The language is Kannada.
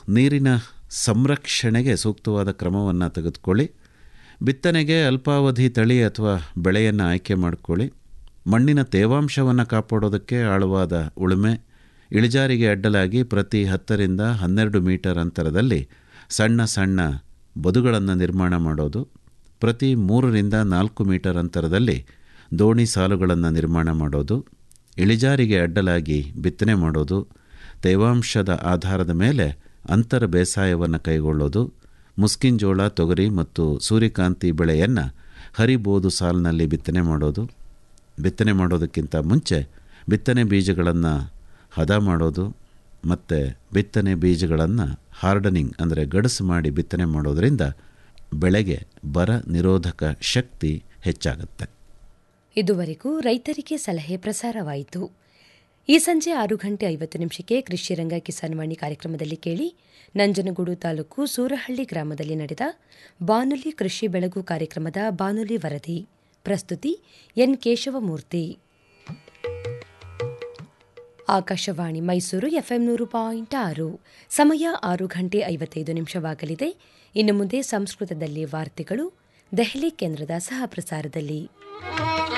ನೀರಿನ ಸಂರಕ್ಷಣೆಗೆ ಸೂಕ್ತವಾದ ಕ್ರಮವನ್ನು ತೆಗೆದುಕೊಳ್ಳಿ ಬಿತ್ತನೆಗೆ ಅಲ್ಪಾವಧಿ ತಳಿ ಅಥವಾ ಬೆಳೆಯನ್ನು ಆಯ್ಕೆ ಮಾಡಿಕೊಳ್ಳಿ ಮಣ್ಣಿನ ತೇವಾಂಶವನ್ನು ಕಾಪಾಡೋದಕ್ಕೆ ಆಳವಾದ ಉಳುಮೆ ಇಳಿಜಾರಿಗೆ ಅಡ್ಡಲಾಗಿ ಪ್ರತಿ ಹತ್ತರಿಂದ ಹನ್ನೆರಡು ಮೀಟರ್ ಅಂತರದಲ್ಲಿ ಸಣ್ಣ ಸಣ್ಣ ಬದುಗಳನ್ನು ನಿರ್ಮಾಣ ಮಾಡೋದು ಪ್ರತಿ ಮೂರರಿಂದ ನಾಲ್ಕು ಮೀಟರ್ ಅಂತರದಲ್ಲಿ ದೋಣಿ ಸಾಲುಗಳನ್ನು ನಿರ್ಮಾಣ ಮಾಡೋದು ಇಳಿಜಾರಿಗೆ ಅಡ್ಡಲಾಗಿ ಬಿತ್ತನೆ ಮಾಡೋದು ತೇವಾಂಶದ ಆಧಾರದ ಮೇಲೆ ಅಂತರ ಬೇಸಾಯವನ್ನು ಕೈಗೊಳ್ಳೋದು ಮುಸ್ಕಿಂಜೋಳ ತೊಗರಿ ಮತ್ತು ಸೂರ್ಯಕಾಂತಿ ಬೆಳೆಯನ್ನು ಹರಿಬೋದು ಸಾಲಿನಲ್ಲಿ ಬಿತ್ತನೆ ಮಾಡೋದು ಬಿತ್ತನೆ ಮಾಡೋದಕ್ಕಿಂತ ಮುಂಚೆ ಬಿತ್ತನೆ ಬೀಜಗಳನ್ನು ಹದ ಮಾಡೋದು ಮತ್ತು ಬಿತ್ತನೆ ಬೀಜಗಳನ್ನು ಹಾರ್ಡನಿಂಗ್ ಅಂದರೆ ಗಡಸು ಮಾಡಿ ಬಿತ್ತನೆ ಮಾಡೋದರಿಂದ ಬೆಳೆಗೆ ಬರ ನಿರೋಧಕ ಶಕ್ತಿ ಹೆಚ್ಚಾಗುತ್ತೆ ಇದುವರೆಗೂ ರೈತರಿಗೆ ಸಲಹೆ ಪ್ರಸಾರವಾಯಿತು ಈ ಸಂಜೆ ಆರು ಗಂಟೆ ಐವತ್ತು ನಿಮಿಷಕ್ಕೆ ಕೃಷಿರಂಗ ಕಿಸಾನ್ವಾಣಿ ಕಾರ್ಯಕ್ರಮದಲ್ಲಿ ಕೇಳಿ ನಂಜನಗೂಡು ತಾಲೂಕು ಸೂರಹಳ್ಳಿ ಗ್ರಾಮದಲ್ಲಿ ನಡೆದ ಬಾನುಲಿ ಕೃಷಿ ಬೆಳಗು ಕಾರ್ಯಕ್ರಮದ ಬಾನುಲಿ ವರದಿ ಪ್ರಸ್ತುತಿ ಎನ್ ಕೇಶವಮೂರ್ತಿ ಆಕಾಶವಾಣಿ ಮೈಸೂರು ಎಫ್ಎಂ ನೂರು ಪಾಯಿಂಟ್ ಆರು ಸಮಯ ಆರು ಗಂಟೆ ಐವತ್ತೈದು ನಿಮಿಷವಾಗಲಿದೆ ಇನ್ನು ಮುಂದೆ ಸಂಸ್ಕೃತದಲ್ಲಿ ವಾರ್ತೆಗಳು ದೆಹಲಿ ಕೇಂದ್ರದ ಸಹ ಪ್ರಸಾರದಲ್ಲಿ